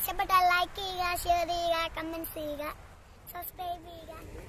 ഇഷ്ടപ്പെട്ടാൽ ലൈക്ക് ചെയ്യുക ഷെയർ ചെയ്യുക കമന്റ് ചെയ്യുക സബ്സ്ക്രൈബ് ചെയ്യുക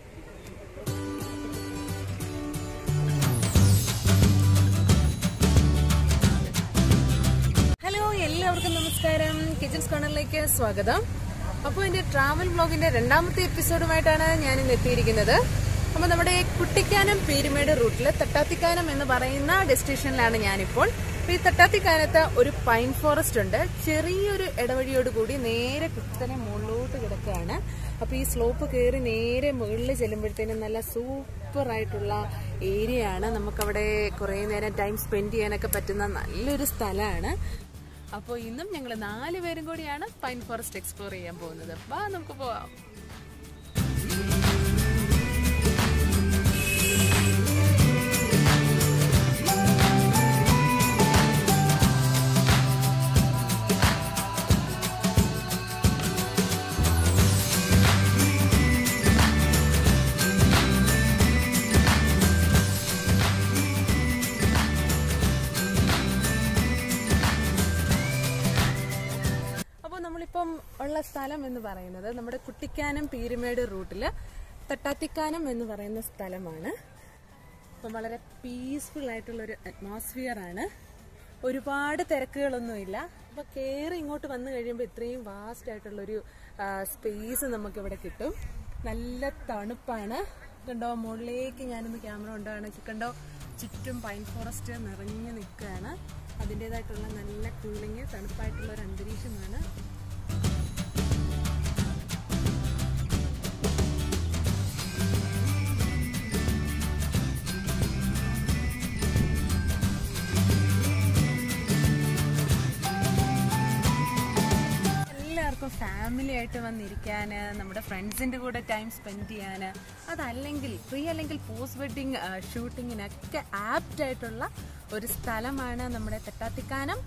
ഹലോ എല്ലാവർക്കും നമസ്കാരം കിച്ചൺസ് കോർണറിലേക്ക് സ്വാഗതം അപ്പോൾ എൻ്റെ ട്രാവൽ വ്ളോഗിന്റെ രണ്ടാമത്തെ എപ്പിസോഡുമായിട്ടാണ് ഞാൻ ഇന്ന് എത്തിയിരിക്കുന്നത് അപ്പോൾ നമ്മുടെ കുട്ടിക്കാനം പീരുമേട് റൂട്ടിൽ തട്ടാത്തിക്കാനം എന്ന് പറയുന്ന ഡെസ്റ്റിനേഷനിലാണ് ഞാനിപ്പോൾ അപ്പോൾ ഈ തട്ടാത്തിക്കാനത്ത് ഒരു പൈൻ ഫോറസ്റ്റ് ഉണ്ട് ചെറിയൊരു ഇടവഴിയോട് കൂടി നേരെ കുത്തനെ മുകളിലോട്ട് കിടക്കുകയാണ് അപ്പോൾ ഈ സ്ലോപ്പ് കയറി നേരെ മുകളിൽ ചെല്ലുമ്പോഴത്തേനും നല്ല സൂപ്പർ ആയിട്ടുള്ള ഏരിയ ആണ് നമുക്കവിടെ കുറേ നേരം ടൈം സ്പെൻഡ് ചെയ്യാനൊക്കെ പറ്റുന്ന നല്ലൊരു സ്ഥലമാണ് അപ്പോൾ ഇന്നും ഞങ്ങൾ നാല് പേരും കൂടിയാണ് പൈൻ ഫോറസ്റ്റ് എക്സ്പ്ലോർ ചെയ്യാൻ പോകുന്നത് വാ നമുക്ക് പോവാം അപ്പോൾ നമ്മളിപ്പം ഉള്ള സ്ഥലം എന്ന് പറയുന്നത് നമ്മുടെ കുട്ടിക്കാനം പീരുമേട് റൂട്ടില് തട്ടാത്തിക്കാനം എന്ന് പറയുന്ന സ്ഥലമാണ് അപ്പം വളരെ പീസ്ഫുൾ ആയിട്ടുള്ള ഒരു അറ്റ്മോസ്ഫിയർ ആണ് ഒരുപാട് തിരക്കുകളൊന്നുമില്ല അപ്പൊ കയറി ഇങ്ങോട്ട് വന്നു കഴിയുമ്പോൾ ഇത്രയും വാസ്റ്റ് ആയിട്ടുള്ളൊരു സ്പേസ് നമുക്ക് ഇവിടെ കിട്ടും നല്ല തണുപ്പാണ് കണ്ടോ മുകളിലേക്ക് ഞാനൊന്ന് ക്യാമറ കൊണ്ടാണ് കണ്ടോ ചുറ്റും പൈൻ ഫോറസ്റ്റ് നിറഞ്ഞു നിൽക്കുകയാണ് അതിൻ്റെതായിട്ടുള്ള നല്ല കൂളിങ് തണുപ്പായിട്ടുള്ള ഒരു അന്തരീക്ഷമാണ് എല്ലാവർക്കും ഫാമിലി ആയിട്ട് വന്നിരിക്കാൻ നമ്മുടെ ഫ്രണ്ട്സിന്റെ കൂടെ ടൈം സ്പെൻഡ് ചെയ്യാൻ അതല്ലെങ്കിൽ പ്രീ അല്ലെങ്കിൽ പോസ്റ്റ് വെഡിങ് ഷൂട്ടിങ്ങിനൊക്കെ ആപ്റ്റ് ആയിട്ടുള്ള ഒരു സ്ഥലമാണ് നമ്മുടെ തെട്ടാത്തിക്കാനം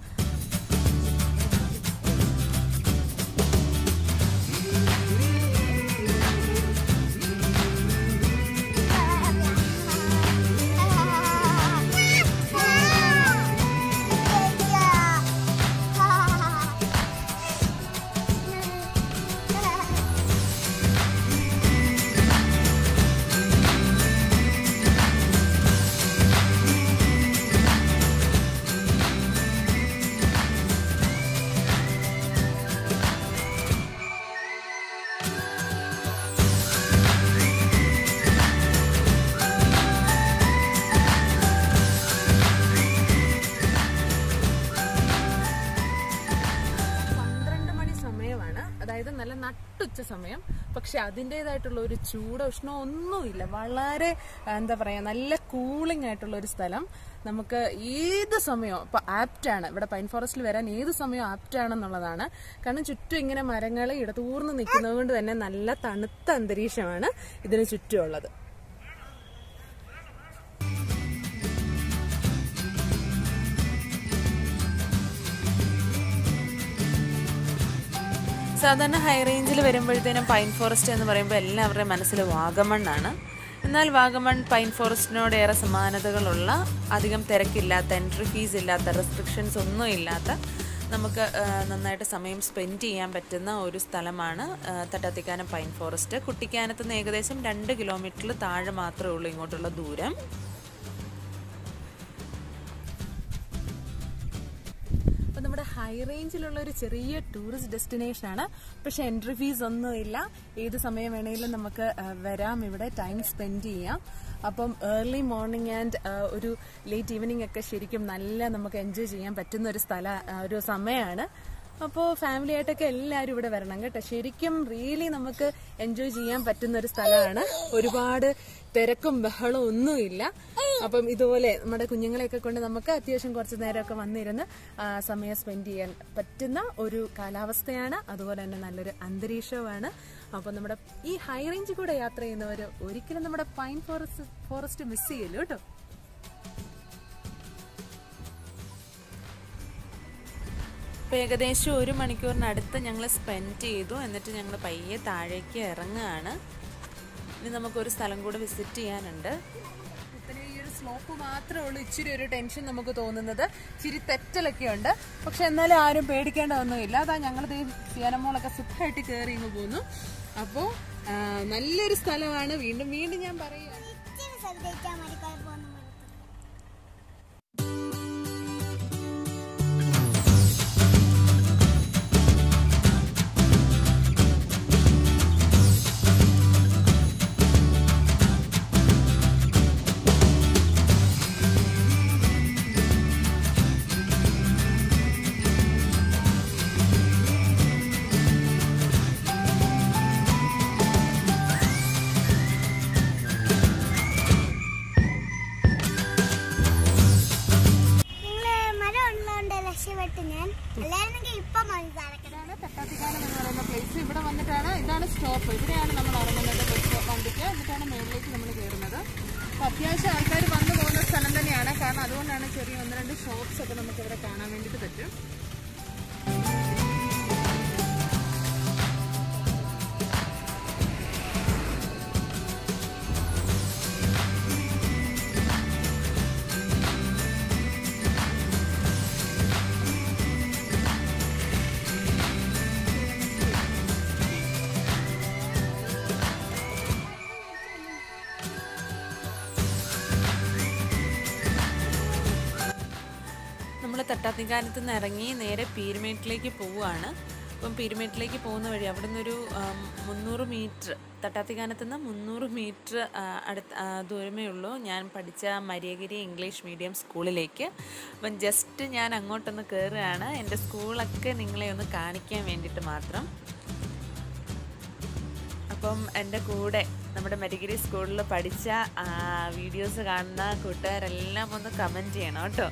പന്ത്രണ്ട് മണി സമയമാണ് അതായത് നല്ല നട്ടുച്ച സമയം പക്ഷെ അതിൻ്റെതായിട്ടുള്ള ഒരു ചൂട് ഉഷ്ണം ഒന്നുമില്ല വളരെ ആ, എന്താ പറയാ നല്ല കൂളിംഗ് ആയിട്ടുള്ള ഒരു സ്ഥലം നമുക്ക് ഏത് സമയവും ഇപ്പൊ ആപ്റ്റ് ആണ് ഇവിടെ പൈൻ ഫോറസ്റ്റിൽ വരാൻ ഏത് സമയവും ആപ്റ്റ് ആണെന്നുള്ളതാണ് കാരണം ചുറ്റും ഇങ്ങനെ മരങ്ങൾ ഇടതൂർന്ന് നിൽക്കുന്നത് കൊണ്ട് തന്നെ നല്ല തണുത്ത അന്തരീക്ഷമാണ് ഇതിന് ചുറ്റുമുള്ളത് സാധാരണ ഹൈ റേഞ്ചിൽ വരുമ്പോഴത്തേനും പൈൻ ഫോറസ്റ്റ് എന്ന് പറയുമ്പോൾ എല്ലാവരുടെയും മനസ്സിൽ വാഗമണ്ണാണ് എന്നാൽ വാഗമൺ പൈൻ ഫോറസ്റ്റിനോട് ഏറെ സമാനതകളുള്ള അധികം തിരക്കില്ലാത്ത എൻട്രി ഫീസ് ഇല്ലാത്ത റെസ്ട്രിക്ഷൻസ് ഒന്നും ഇല്ലാത്ത നമുക്ക് ആ, നന്നായിട്ട് സമയം സ്പെൻഡ് ചെയ്യാൻ പറ്റുന്ന ഒരു സ്ഥലമാണ് ആ, തട്ടാത്തിക്കാനം പൈൻ ഫോറസ്റ്റ് കുട്ടിക്കാനത്ത് നിന്ന് ഏകദേശം രണ്ട് കിലോമീറ്ററിൽ താഴെ മാത്രമേ ഉള്ളൂ ഇങ്ങോട്ടുള്ള ദൂരം അപ്പോൾ നമ്മുടെ ഹൈ റേഞ്ചിലുള്ള ഒരു ചെറിയ ടൂറിസ്റ്റ് ഡെസ്റ്റിനേഷൻ ആണ് പക്ഷെ എൻട്രി ഫീസ് ഒന്നുമില്ല ഏത് സമയം വേണമെങ്കിലും നമുക്ക് ആ, വരാം ഇവിടെ ടൈം സ്പെൻഡ് ചെയ്യാം അപ്പം ഏർലി മോർണിംഗ് ആൻഡ് ഒരു ലേറ്റ് ഈവനിങ് ഒക്കെ ശരിക്കും നല്ല നമുക്ക് എൻജോയ് ചെയ്യാൻ പറ്റുന്ന ഒരു സ്ഥല ആ, ഒരു സമയമാണ് അപ്പോൾ ഫാമിലി ആയിട്ടൊക്കെ എല്ലാവരും ഇവിടെ വരണം കേട്ടോ ശരിക്കും റിയലി നമുക്ക് എൻജോയ് ചെയ്യാൻ പറ്റുന്ന ഒരു സ്ഥലമാണ് ഒരുപാട് തിരക്കും ബഹളവും ഒന്നുമില്ല അപ്പം ഇതുപോലെ നമ്മുടെ കുഞ്ഞുങ്ങളെയൊക്കെ കൊണ്ട് നമുക്ക് അത്യാവശ്യം കുറച്ച് നേരമൊക്കെ വന്നിരുന്ന് ആ, സമയം സ്പെൻഡ് ചെയ്യാൻ പറ്റുന്ന ഒരു കാലാവസ്ഥയാണ് അതുപോലെ തന്നെ നല്ലൊരു അന്തരീക്ഷവുമാണ് അപ്പം നമ്മുടെ ഈ ഹൈ റേഞ്ചിൽ കൂടെ യാത്ര ചെയ്യുന്നവർ ഒരിക്കലും നമ്മുടെ പൈൻ ഫോറസ്റ്റ് ഫോറസ്റ്റ് മിസ് ചെയ്യില്ല കേട്ടോ ഇപ്പം ഏകദേശം ഒരു മണിക്കൂറിനടുത്ത് ഞങ്ങൾ സ്പെൻഡ് ചെയ്തു എന്നിട്ട് ഞങ്ങൾ പയ്യെ താഴേക്ക് ഇറങ്ങുകയാണ് ഇനി നമുക്കൊരു സ്ഥലം കൂടെ വിസിറ്റ് ചെയ്യാനുണ്ട് ഇത്രയും ഈ ഒരു സ്ലോപ്പ് മാത്രമേ ഉള്ളൂ ഇച്ചിരി ഒരു ടെൻഷൻ നമുക്ക് തോന്നുന്നത് ഇച്ചിരി തെറ്റലൊക്കെ ഉണ്ട് പക്ഷെ എന്നാലും ആരും പേടിക്കേണ്ടതൊന്നുമില്ല അതാ ഞങ്ങൾ സിയാനമോളൊക്കെ സുഖമായിട്ട് കയറി ഇങ്ങ് പോന്നു അപ്പോൾ നല്ലൊരു സ്ഥലമാണ് വീണ്ടും വീണ്ടും ഞാൻ പറയുക ഇച്ചിരി ശ്രദ്ധിച്ചാൽ മതി കുഴപ്പമൊന്നും വരത്തില്ല നിങ്ങള് മരം ഉള്ളതുകൊണ്ട് രക്ഷപ്പെട്ടു ഞാൻ അല്ലായിരുന്നെങ്കിൽ ഇപ്പൊ മനസ്സിലാക്കണം ഇതാണ് തട്ടാത്തിക്കാനം എന്ന് പറയുന്ന പ്ലേസ് ഇവിടെ വന്നിട്ടാണ് ഇതാണ് സ്റ്റോപ്പ് ഇവിടെയാണ് നമ്മൾ ഇറങ്ങുന്നത് ബസ് വണ്ടിക്ക് എന്നിട്ടാണ് മേളിലേക്ക് നമ്മൾ കയറുന്നത് അപ്പോൾ അത്യാവശ്യം ആൾക്കാർ വന്നു പോകുന്ന സ്ഥലം തന്നെയാണ് കാരണം അതുകൊണ്ടാണ് ചെറിയ ഒന്ന് രണ്ട് ഷോപ്സ് ഒക്കെ നമുക്ക് ഇവിടെ കാണാൻ വേണ്ടിയിട്ട് പറ്റും നമ്മൾ തട്ടാത്തിക്കാനത്ത് നിന്ന് ഇറങ്ങി നേരെ പീരുമേട്ടിലേക്ക് പോവുകയാണ് അപ്പം പീരുമേട്ടിലേക്ക് പോകുന്ന വഴി അവിടെ നിന്നൊരു ആം, മുന്നൂറ് മീറ്റർ തട്ടാത്തിക്കാനത്ത് നിന്ന് മുന്നൂറ് മീറ്റർ അടുത്ത് ആ, ദൂരമേ ഉള്ളൂ ഞാൻ പഠിച്ച മരിയഗിരി ഇംഗ്ലീഷ് മീഡിയം സ്കൂളിലേക്ക് അപ്പം ജസ്റ്റ് ഞാൻ അങ്ങോട്ടൊന്ന് കയറുകയാണ് എൻ്റെ സ്കൂളൊക്കെ നിങ്ങളെ ഒന്ന് കാണിക്കാൻ വേണ്ടിയിട്ട് മാത്രം അപ്പം എൻ്റെ കൂടെ നമ്മുടെ മരിഗിരി സ്കൂളിൽ പഠിച്ച വീഡിയോസ് കാണുന്ന കൂട്ടുകാരെല്ലാം ഒന്ന് കമൻറ്റ് ചെയ്യണം കേട്ടോ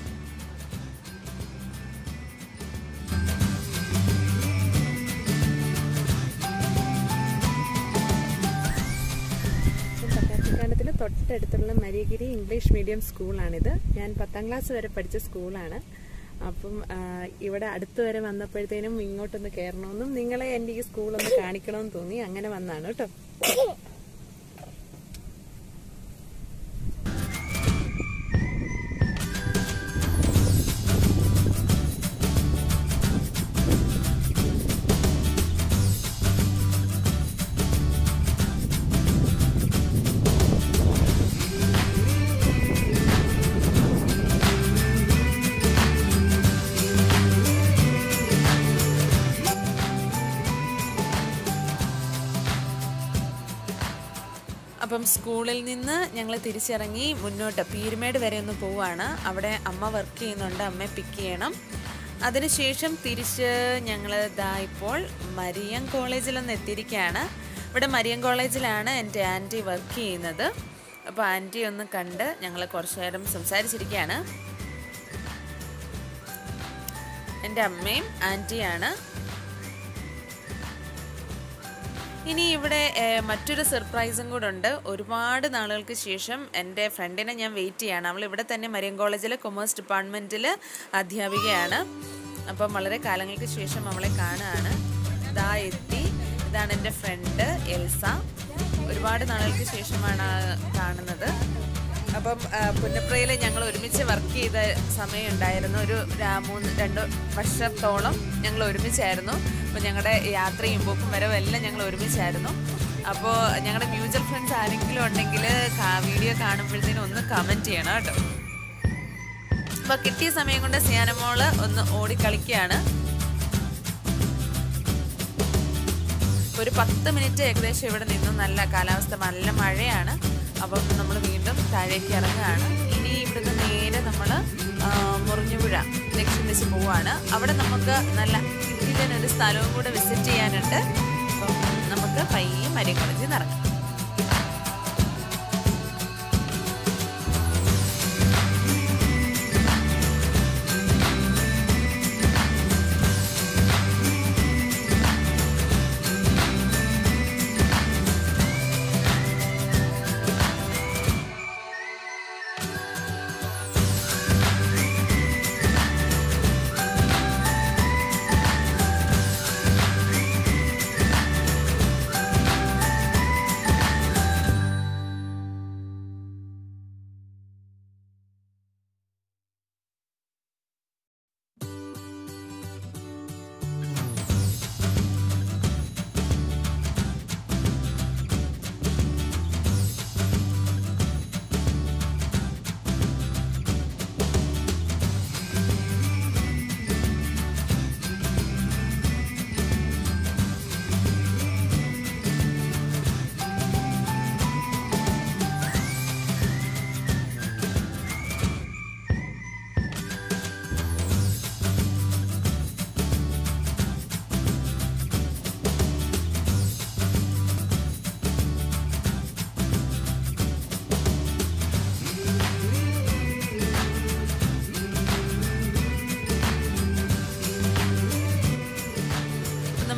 പട്ടാത്തിക്കാനത്തിന് തൊട്ടടുത്തുള്ള മരിയഗിരി ഇംഗ്ലീഷ് മീഡിയം സ്കൂളാണിത് ഞാൻ പത്താം ക്ലാസ് വരെ പഠിച്ച സ്കൂളാണ് അപ്പം ആ, ഇവിടെ അടുത്ത് വരെ വന്നപ്പോഴത്തേനും ഇങ്ങോട്ടൊന്ന് കയറണമെന്നും നിങ്ങളെ എൻ്റെ ഈ സ്കൂളൊന്ന് കാണിക്കണമെന്ന് തോന്നി അങ്ങനെ വന്നാണ് കേട്ടോ അപ്പം സ്കൂളിൽ നിന്ന് ഞങ്ങൾ തിരിച്ചിറങ്ങി മുന്നോട്ട് പീരുമേട് വരെ ഒന്ന് പോവാണ് അവിടെ അമ്മ വർക്ക് ചെയ്യുന്നുണ്ട് അമ്മയെ പിക്ക് ചെയ്യണം അതിനുശേഷം തിരിച്ച് ഞങ്ങൾ ഇതാ ഇപ്പോൾ മരിയം കോളേജിലൊന്ന് എത്തിയിരിക്കുകയാണ് ഇവിടെ മരിയം കോളേജിലാണ് എൻ്റെ ആൻറ്റി വർക്ക് ചെയ്യുന്നത് അപ്പോൾ ആൻറ്റി ഒന്ന് കണ്ട് ഞങ്ങൾ കുറച്ചു നേരം സംസാരിച്ചിരിക്കുകയാണ് എൻ്റെ അമ്മയും ആൻറ്റിയാണ് ഇനി ഇവിടെ ഏഹ്, മറ്റൊരു സർപ്രൈസും കൂടെ ഉണ്ട് ഒരുപാട് നാളുകൾക്ക് ശേഷം എൻ്റെ ഫ്രണ്ടിനെ ഞാൻ വെയിറ്റ് ചെയ്യാണ് അവൾ ഇവിടെ തന്നെ മരിയം കോളേജിലെ കൊമേഴ്സ് ഡിപ്പാർട്ട്മെൻറ്റിൽ അധ്യാപികയാണ് അപ്പം വളരെ കാലങ്ങൾക്ക് ശേഷം അവളെ കാണുകയാണ് ഇതാ എത്തി ഇതാണ് എൻ്റെ ഫ്രണ്ട് എൽസ ഒരുപാട് നാളുകൾക്ക് ശേഷമാണ് കാണുന്നത് അപ്പം ആ, പുന്നപ്രയിൽ ഞങ്ങൾ ഒരുമിച്ച് വർക്ക് ചെയ്ത സമയം ഉണ്ടായിരുന്നു ഒരു രാ- മൂന്ന് രണ്ട് വർഷത്തോളം ഞങ്ങൾ ഒരുമിച്ചായിരുന്നു അപ്പോൾ ഞങ്ങളുടെ യാത്രയും പോക്കും വരവും എല്ലാം ഞങ്ങൾ ഒരുമിച്ചായിരുന്നു അപ്പോൾ ഞങ്ങളുടെ മ്യൂച്വൽ ഫ്രണ്ട്സ് ആരെങ്കിലും ഉണ്ടെങ്കിൽ വീഡിയോ കാണുമ്പോഴത്തേനും ഒന്ന് കമൻറ്റ് ചെയ്യണം കേട്ടോ അപ്പോൾ കിട്ടിയ സമയം കൊണ്ട് സിയാനമോള് ഒന്ന് ഓടിക്കളിക്കുകയാണ് ഒരു പത്ത് മിനിറ്റ് ഏകദേശം ഇവിടെ നിന്നു നല്ല കാലാവസ്ഥ നല്ല മഴയാണ് അപ്പം നമ്മൾ വീണ്ടും താഴേക്ക് ഇറങ്ങുകയാണ് ഇനി ഇവിടുന്ന് നേരെ നമ്മൾ മുറിഞ്ഞുപുഴ ലക്ഷ്യം വെച്ച് പോവാണ് അവിടെ നമുക്ക് നല്ല കിട്ടിലൻ ഒരു സ്ഥലവും കൂടെ വിസിറ്റ് ചെയ്യാനുണ്ട് അപ്പം നമുക്ക് പയ്യെ മരിയം കോളേജിൽ നിന്ന് ഇറങ്ങാം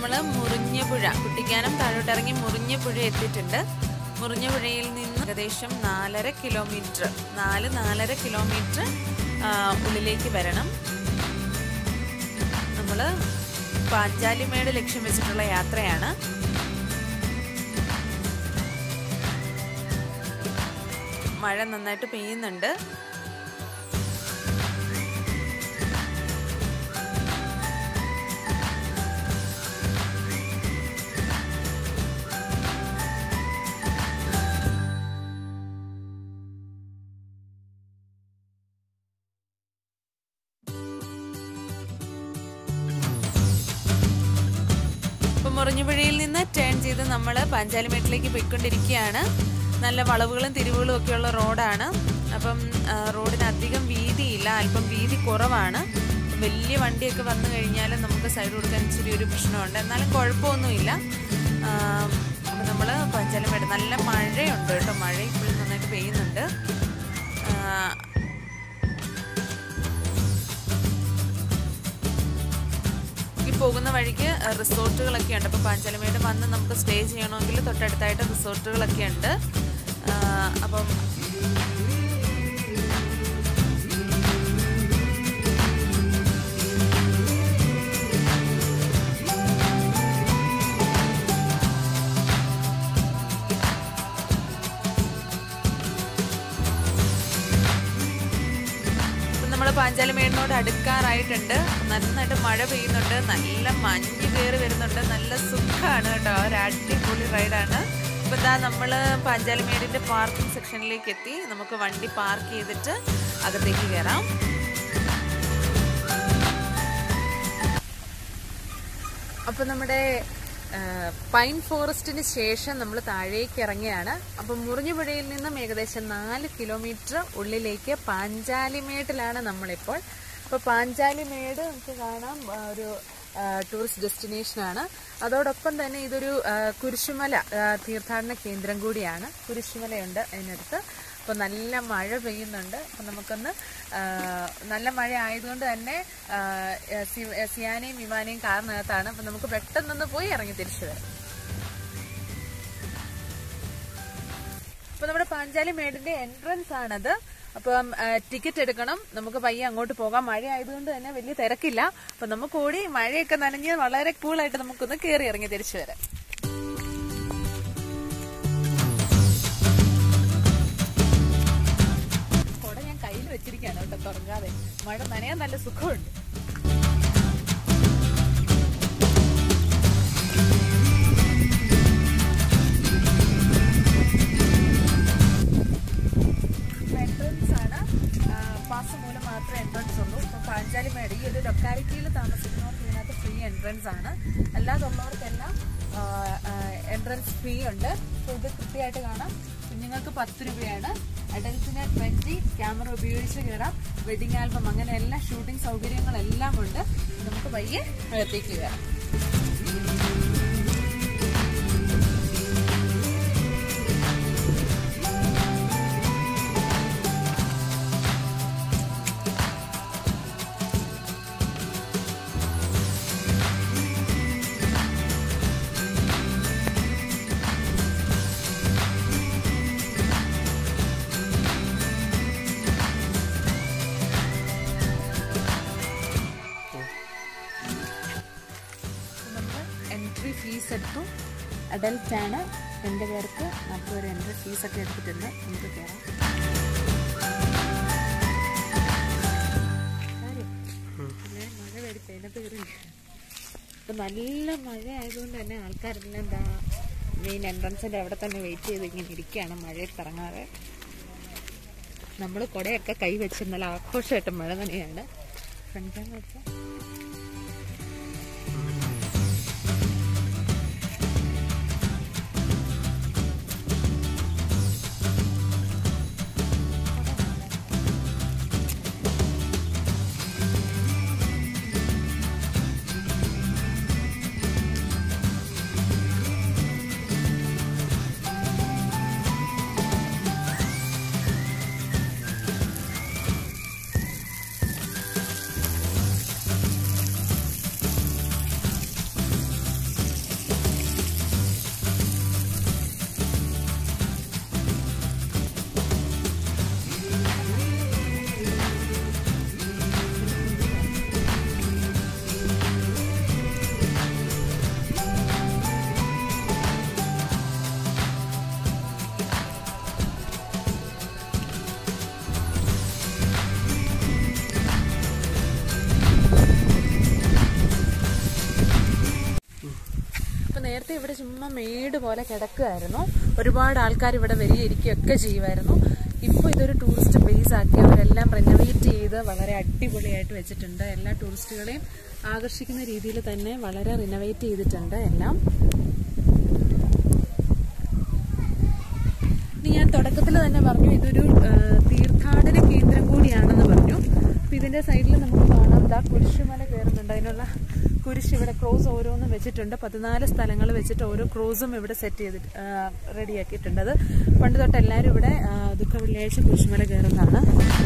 നമ്മൾ മുറിഞ്ഞപുഴ കുട്ടിക്കാനം താഴോട്ടിറങ്ങി മുറിഞ്ഞപുഴ എത്തിയിട്ടുണ്ട് മുറിഞ്ഞപുഴയിൽ നിന്ന് ഏകദേശം നാലര കിലോമീറ്റർ നാല് നാലര കിലോമീറ്റർ ആ, ഉള്ളിലേക്ക് വരണം നമ്മൾ പാഞ്ചാലിമേട് ലക്ഷ്യം വെച്ചിട്ടുള്ള യാത്രയാണ് മഴ നന്നായിട്ട് പെയ്യുന്നുണ്ട് ഇപ്പൊ മുറിഞ്ഞുപുഴയിൽ നിന്ന് ടേൺ ചെയ്ത് നമ്മൾ പാഞ്ചാലിമേട്ടിലേക്ക് പോയിക്കൊണ്ടിരിക്കുകയാണ് നല്ല വളവുകളും തിരിവുകളും ഒക്കെയുള്ള റോഡാണ് അപ്പം ആ, റോഡിന് അധികം വീതിയില്ല അല്പം വീതി കുറവാണ് വലിയ വണ്ടിയൊക്കെ വന്നു കഴിഞ്ഞാൽ നമുക്ക് സൈഡ് കൊടുക്കാൻ ഇച്ചിരി ഒരു പ്രശ്നമുണ്ട് എന്നാലും കുഴപ്പമൊന്നുമില്ല ആ, അപ്പം നമ്മൾ പാഞ്ചാലിമേട് നല്ല മഴയുണ്ട് കേട്ടോ മഴ ഇപ്പോഴും നന്നായിട്ട് പെയ്യുന്നുണ്ട് ആ, ഈ പോകുന്ന വഴിക്ക് റിസോർട്ടുകളൊക്കെ ഉണ്ട് അപ്പോൾ പാഞ്ചാലിമേട് വന്ന് നമുക്ക് സ്റ്റേ ചെയ്യണമെങ്കിൽ തൊട്ടടുത്തായിട്ട് റിസോർട്ടുകളൊക്കെ ഉണ്ട് ആ, അപ്പം ഇപ്പം നമ്മൾ പാഞ്ചാലിമേടിനോട് അടുക്കാറായിട്ടുണ്ട് നന്നായിട്ട് മഴ പെയ്യുന്നുണ്ട് നല്ല മഞ്ഞ് കയറി വരുന്നുണ്ട് നല്ല സുഖമാണ് കേട്ടോ ഒരു അടിപൊളി റൈഡാണ് ഇപ്പം ഇതാ നമ്മൾ പാഞ്ചാലിമേടിൻ്റെ പാർക്കിംഗ് സെക്ഷനിലേക്ക് എത്തി നമുക്ക് വണ്ടി പാർക്ക് ചെയ്തിട്ട് അകത്തേക്ക് കയറാം അപ്പൊ നമ്മുടെ ആ, പൈൻ ഫോറസ്റ്റിന് ശേഷം നമ്മൾ താഴേക്ക് ഇറങ്ങിയാണ് അപ്പൊ മുറിഞ്ഞുപുഴയിൽ നിന്നും ഏകദേശം നാല് കിലോമീറ്റർ ഉള്ളിലേക്ക് പാഞ്ചാലിമേട്ടിലാണ് നമ്മളിപ്പോൾ അപ്പൊ പാഞ്ചാലിമേട് നമുക്ക് കാണാം ആ, ഒരു ടൂറിസ്റ്റ് ഡെസ്റ്റിനേഷൻ ആണ് അതോടൊപ്പം തന്നെ ഇതൊരു ആ, കുരിശുമല ആ, തീർത്ഥാടന കേന്ദ്രം കൂടിയാണ് കുരിശുമലയുണ്ട് അതിനടുത്ത് അപ്പോൾ നല്ല മഴ പെയ്യുന്നുണ്ട് അപ്പം നമുക്കൊന്ന് ആ, നല്ല മഴ ആയതുകൊണ്ട് തന്നെ ആ, സി- സിയാനയും വിമാനയും കാറിനകത്താണ് അപ്പം നമുക്ക് പെട്ടെന്നൊന്ന് പോയി ഇറങ്ങി തിരിച്ചു വരാം അപ്പൊ നമ്മുടെ പാഞ്ചാലി മേടിന്റെ എൻട്രൻസ് ആണത് അപ്പം ടിക്കറ്റ് എടുക്കണം നമുക്ക് പയ്യെ അങ്ങോട്ട് പോകാം മഴ ആയതുകൊണ്ട് തന്നെ വലിയ തിരക്കില്ല അപ്പൊ നമുക്ക് ഓടി മഴയൊക്കെ നനഞ്ഞ് വളരെ കൂളായിട്ട് നമുക്കൊന്ന് കയറി ഇറങ്ങി തിരിച്ചു വരാം കുട ഞാൻ കയ്യിൽ വെച്ചിരിക്കുകയാണ് കേട്ടോ തുറങ്ങാതെ മഴ നനയാൻ നല്ല സുഖമുണ്ട് എൻട്രൻസ് ആണ് പാസ് മൂലം മാത്രമേ എൻട്രൻസ് ഉള്ളൂ ഇപ്പൊ പാഞ്ചാലിമേട് ഈ ഒരു ലൊക്കാലിറ്റിയിൽ താമസിക്കുന്നവർക്ക് ഇതിനകത്ത് ഫ്രീ എൻട്രൻസ് ആണ് അല്ലാതുള്ളവർക്കെല്ലാം എൻട്രൻസ് ഫീ ഉണ്ട് അപ്പൊ ഇത് കൃത്യമായിട്ട് കാണാം കുഞ്ഞുങ്ങൾക്ക് പത്ത് രൂപയാണ് അഡൽറ്റിന് ട്വന്റി ക്യാമറ ഉപയോഗിച്ച് കയറാം വെഡിങ് ആൽബം അങ്ങനെ എല്ലാ ഷൂട്ടിംഗ് സൗകര്യങ്ങളെല്ലാം ഉണ്ട് നമുക്ക് പയ്യെ അകത്തേക്ക് കയറാം നമ്മൾ എൻട്രി ഫീസ് എടുത്തു അഡൽട്ട് ആണ് രണ്ട് പേർക്ക് നാൽപ്പത് ഒരു എൻട്രി ഫീസ് ഒക്കെ എടുത്തിട്ടുണ്ട് നമുക്ക് കയറാം കാര്യം, ഞാൻ മഴ പേടിച്ച് അതിനകത്ത് കയറി ഇപ്പൊ നല്ല മഴ ആയതുകൊണ്ട് തന്നെ ആൾക്കാരെല്ലാം എന്താ മെയിൻ എൻട്രൻസിന്റെ അവിടെ തന്നെ വെയിറ്റ് ചെയ്ത് ഇങ്ങനെ ഇരിക്കുകയാണ് മഴയത്ത് ഇറങ്ങാതെ നമ്മൾ കുടയൊക്കെ കൈ വെച്ച് നല്ല ആഘോഷമായിട്ട് മഴ തന്നെയാണ് ഫ്രണ്ട് ക്യാമറ വെച്ചാൽ നേരത്തെ ഇവിടെ ചുമ്മാ മേട് പോലെ കിടക്കുമായിരുന്നു ഒരുപാട് ആൾക്കാർ ഇവിടെ വരികയിരിക്കുകയൊക്കെ ചെയ്യുമായിരുന്നു ഇപ്പോൾ ഇതൊരു ടൂറിസ്റ്റ് പ്ലേസ് ആക്കി അവരെല്ലാം റെനോവേറ്റ് ചെയ്ത് വളരെ അടിപൊളിയായിട്ട് വെച്ചിട്ടുണ്ട് എല്ലാ ടൂറിസ്റ്റുകളെയും ആകർഷിക്കുന്ന രീതിയിൽ തന്നെ വളരെ റിനോവേറ്റ് ചെയ്തിട്ടുണ്ട് എല്ലാം ഇനി ഞാൻ തുടക്കത്തിൽ തന്നെ പറഞ്ഞു ഇതൊരു ആ, തീർത്ഥാടന കേന്ദ്രം കൂടിയാണെന്ന് പറഞ്ഞു അപ്പൊ ഇതിന്റെ സൈഡിൽ നമുക്ക് കാണാം ദാ കുരിശുമല കയറുന്നുണ്ട് അതിനുള്ള കുരിശ് ഇവിടെ ക്രോസ് ഓരോന്നും വെച്ചിട്ടുണ്ട് പതിനാല് സ്ഥലങ്ങൾ വെച്ചിട്ട് ഓരോ ക്രോസും ഇവിടെ സെറ്റ് ചെയ്തിട്ട് റെഡിയാക്കിയിട്ടുണ്ട് അത് പണ്ട് തൊട്ട് എല്ലാവരും ഇവിടെ ആ, ദുഃഖ വെള്ളിയാഴ്ച കുരിശുമല കയറുന്നതാണ്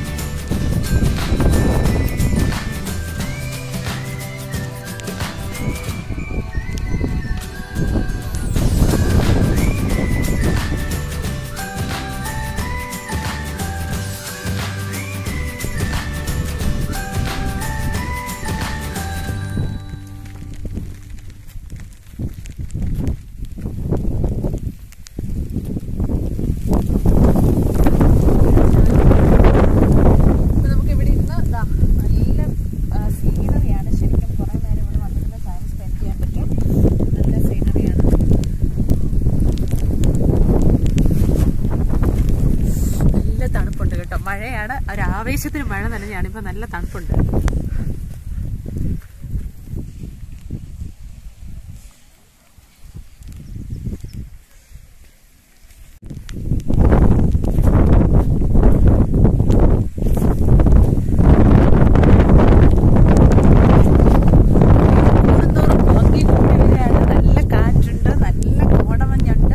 ഇപ്പൊ നമുക്ക് ഇവിടെ ഇരുന്ന് ദാ നല്ല സീനറിയാണ് ശരിക്കും കുറെ നേരം ഇവിടെ വന്നിരുന്ന് ടൈം സ്പെൻഡ് ചെയ്യാൻ പറ്റും നല്ല സീനറിയാണ് നല്ല തണുപ്പുണ്ട് കേട്ടോ മഴയാണ് ഒരു ആവേശത്തിന് മഴ നനഞ്ഞാണ് ഇപ്പൊ നല്ല തണുപ്പുണ്ട് കൂടുന്തോറും ഭംഗി കൂടി വരികയാണ് നല്ല കാറ്റുണ്ട് നല്ല കോടമഞ്ഞുണ്ട്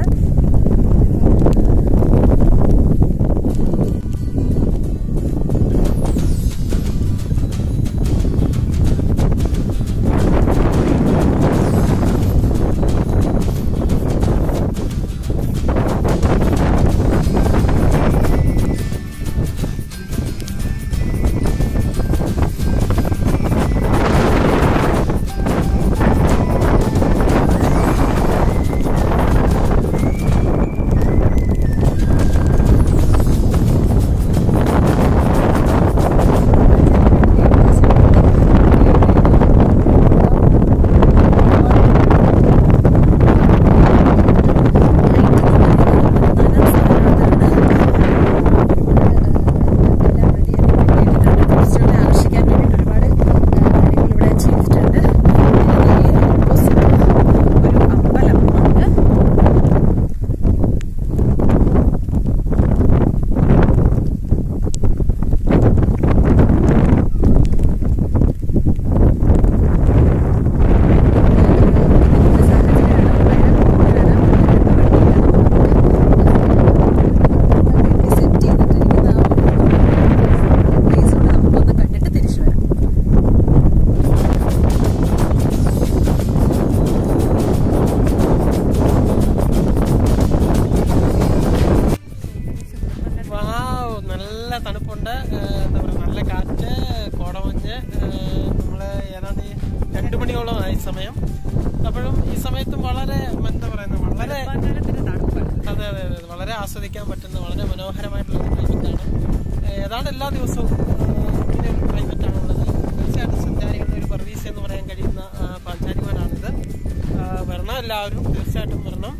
ആകർഷിക്കാൻ വേണ്ടിയിട്ട് ഒരുപാട് കാര്യങ്ങൾ ഇവിടെ ചെയ്തിട്ടുണ്ട് ഒരു അമ്പലം ഉണ്ട് സെറ്റ് ചെയ്തിട്ടിരിക്കുന്ന ആ ഒരു പ്ലേസ് കൂടെ നമുക്കൊന്ന് കണ്ടിട്ട് തിരിച്ചു വരാം വാവ് നല്ല തണുപ്പുണ്ട് ഏഹ് എന്താ പറയുക നല്ല കാറ്റ് കോടമഞ്ഞ് ഏഹ് നമ്മള് ഏതാണ്ട് ഈ രണ്ട് മണിയോളം ആയി സമയം അപ്പോഴും ഈ സമയത്തും വളരെ എന്താ പറയുന്നത് വളരെ അതെ അതെ അതെ വളരെ ആസ്വദിക്കാൻ പറ്റുന്ന വളരെ മനോഹരമായിട്ടുള്ള ഒരു ക്ലൈമറ്റാണ് ഏതാണ്ട് എല്ലാ ദിവസവും ഏഹ് ഇങ്ങനെ ഒരു ക്ലൈമറ്റാണുള്ളത് തീർച്ചയായിട്ടും സഞ്ചാരികളുടെ ഒരു സർവീസ് എന്ന് പറയാൻ കഴിയുന്ന ആ, പാഞ്ചാലിമാരാണിത് ആ, വരണം എല്ലാവരും തീർച്ചയായിട്ടും വരണം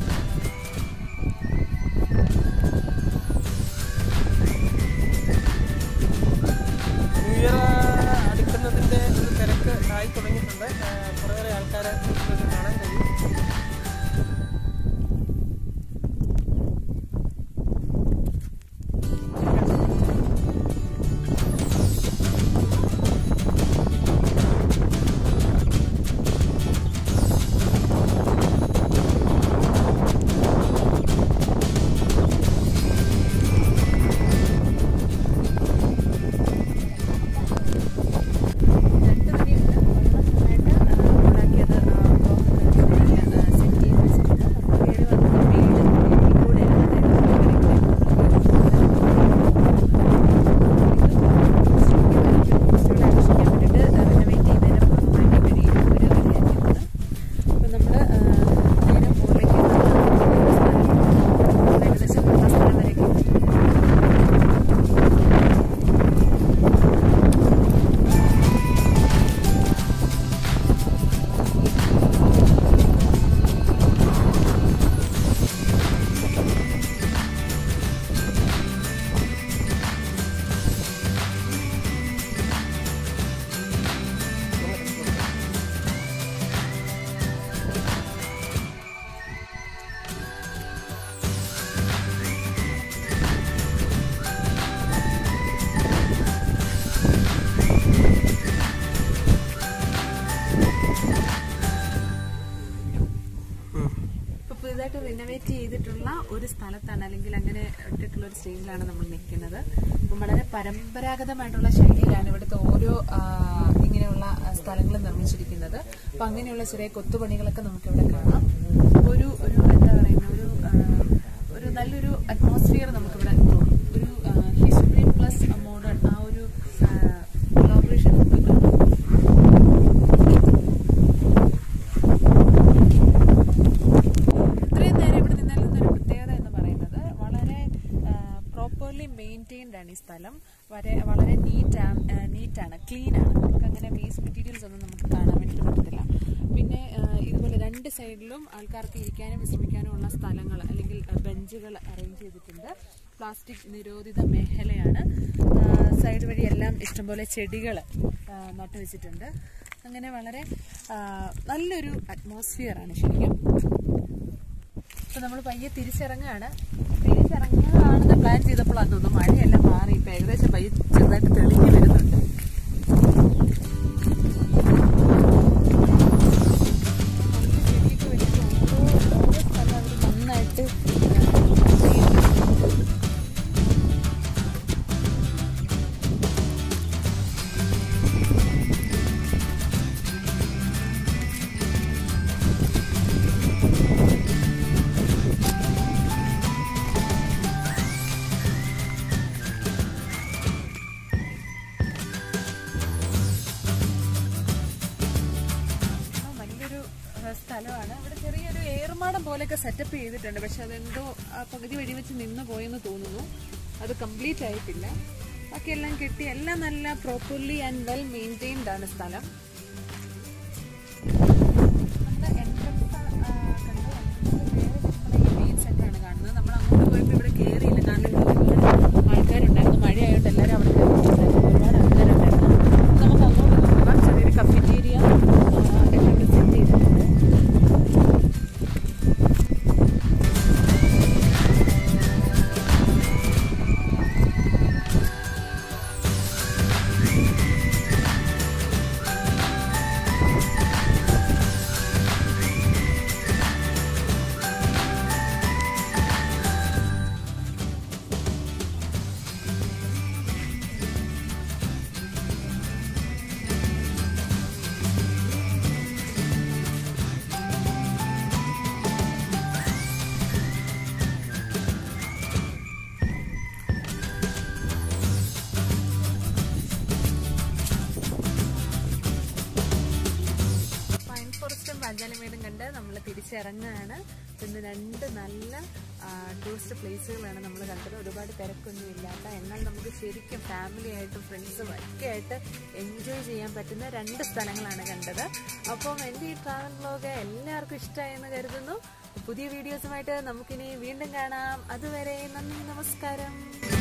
ന്യൂ ഇയർ അടുക്കുന്നതിന്റെ ഒരു തിരക്ക് ആയി തുടങ്ങിയിട്ടുണ്ട് ഏഹ് കുറേയേറെ ആൾക്കാരെ നമുക്ക് കാണാൻ കഴിയും രണ്ട് വഴിയുണ്ട് വെള്ളം നന്നായിട്ട് ഉണ്ടാക്കിയത് പുതിയതായിട്ട് റിനോവേറ്റ് ചെയ്തിട്ടുള്ള ഒരു സ്ഥലത്താണ് അല്ലെങ്കിൽ അങ്ങനെ ഇട്ടിട്ടുള്ള ഒരു സ്റ്റേജിലാണ് നമ്മൾ നിൽക്കുന്നത് അപ്പം വളരെ പരമ്പരാഗതമായിട്ടുള്ള ശൈലിയിലാണ് ഇവിടുത്തെ ഓരോ ആ, ഇങ്ങനെയുള്ള സ്ഥലങ്ങൾ നിർമ്മിച്ചിരിക്കുന്നത് അപ്പൊ അങ്ങനെയുള്ള ചെറിയ കൊത്തുപണികളൊക്കെ നമുക്ക് ഇവിടെ കാണാം ഒരു ഒരു എന്താ പറയുന്ന ഒരു ആ, ഒരു നല്ലൊരു അറ്റ്മോസ്ഫിയർ നമുക്കിവിടെ തോന്നും ഒരു ഹിസ്റ്ററി പ്ലസ് മോഡേൺ ആ ഒരു കൊളാബറേഷൻ നമുക്ക് കാണാം ഇത്രയും നേരം ഇവിടെ നിന്നാൽ നിന്നൊരു പ്രത്യേകത എന്ന് പറയുന്നത് വളരെ പ്രോപ്പർലി മെയിൻറ്റെയിൻഡ് ആണ് ഈ സ്ഥലം വളരെ വളരെ നീറ്റ് നീറ്റാണ് ക്ലീൻ ആണ് നമുക്ക് അങ്ങനെ വേസ്റ്റ് മെറ്റീരിയൽസ് ഒന്നും നമുക്ക് കാണാൻ വേണ്ടിയിട്ട് പറ്റത്തില്ല പിന്നെ ആ, ഇതുപോലെ രണ്ട് സൈഡിലും ആൾക്കാർക്ക് ഇരിക്കാനും വിശ്രമിക്കാനും ഉള്ള സ്ഥലങ്ങൾ അല്ലെങ്കിൽ ബെഞ്ചുകൾ അറേഞ്ച് ചെയ്തിട്ടുണ്ട് പ്ലാസ്റ്റിക് നിരോധിത മേഖലയാണ് സൈഡ് വഴി എല്ലാം ഇഷ്ടംപോലെ ചെടികൾ നട്ടുവെച്ചിട്ടുണ്ട് അങ്ങനെ വളരെ ആ, നല്ലൊരു അറ്റ്മോസ്ഫിയർ ആണ് ശരിക്കും ഇപ്പൊ നമ്മൾ പയ്യെ തിരിച്ചിറങ്ങുകയാണ് തിരിച്ചിറങ്ങുകയാണെന്ന് പ്ലാൻ ചെയ്തപ്പോഴാണ് തോന്നുന്നു മഴയെല്ലാം മാറി ഇപ്പൊ ഏകദേശം പയ്യെ ചെറുതായിട്ട് തെളിഞ്ഞു വരുന്നുണ്ട് നല്ല ചെടിയൊക്കെ വെച്ച് ഓരോ ഓരോ സ്ഥലം അവർ നന്നായിട്ട് ആ, വലിയൊരു ആ, സ്ഥലമാണ് ഇവിടെ ചെറിയൊരു ഏറുമാടം പോലെയൊക്കെ സെറ്റപ്പ് ചെയ്തിട്ടുണ്ട് പക്ഷെ അതെന്തോ ആ പകുതി വഴി വെച്ച് നിന്ന് പോയെന്ന് തോന്നുന്നു അത് കംപ്ലീറ്റ് ആയിട്ടില്ല ബാക്കിയെല്ലാം കെട്ടി എല്ലാം നല്ല പ്രോപ്പർലി ആൻഡ് വെൽ മെയിൻറ്റെയിൻഡ് ആണ് സ്ഥലം നമ്മുടെ entrance, ആ, കണ്ടു. entrance നേരെ നമ്മളെ ഈ main center ആണ് കാണുന്നത്. നമ്മൾ അങ്ങോട്ട് പോയപ്പോൾ ഇവിടെ കേറിയില്ല. കാരണം ഇവിടെ ഒരുപാട് ആൾക്കാരുണ്ടായിരുന്നു. മഴയായതുകൊണ്ട് എല്ലാവരും അവിടെ കിടന്നിട്ടുണ്ടായിരുന്നു. ഒരുപാട് ആൾക്കാരുണ്ടായിരുന്നു. നമുക്ക് അങ്ങോട്ട് പോകാം. ചെറിയൊരു കഫറ്റീരിയ എല്ലാം ഇവിടെ സെറ്റ് ചെയ്തിട്ടുണ്ട് പൈൻ ഫോറസ്റ്റും പാഞ്ചാലിമേടും കണ്ട് നമ്മൾ തിരിച്ചിറങ്ങുകയാണ് ഇന്ന് രണ്ട് നല്ല ടൂറിസ്റ്റ് പ്ലേസുകളാണ് നമ്മൾ കണ്ടത് ഒരുപാട് തിരക്കൊന്നും ഇല്ലാത്ത എന്നാൽ നമുക്ക് ശരിക്കും ഫാമിലി ആയിട്ടും ഫ്രണ്ട്സും ഒക്കെ ആയിട്ട് എൻജോയ് ചെയ്യാൻ പറ്റുന്ന രണ്ട് സ്ഥലങ്ങളാണ് കണ്ടത് അപ്പം എൻ്റെ ഈ ട്രാവൽ വ്ലോഗ് എല്ലാവർക്കും ഇഷ്ടമായെന്ന് കരുതുന്നു പുതിയ വീഡിയോസുമായിട്ട് നമുക്കിനി വീണ്ടും കാണാം അതുവരെ നന്ദി നമസ്കാരം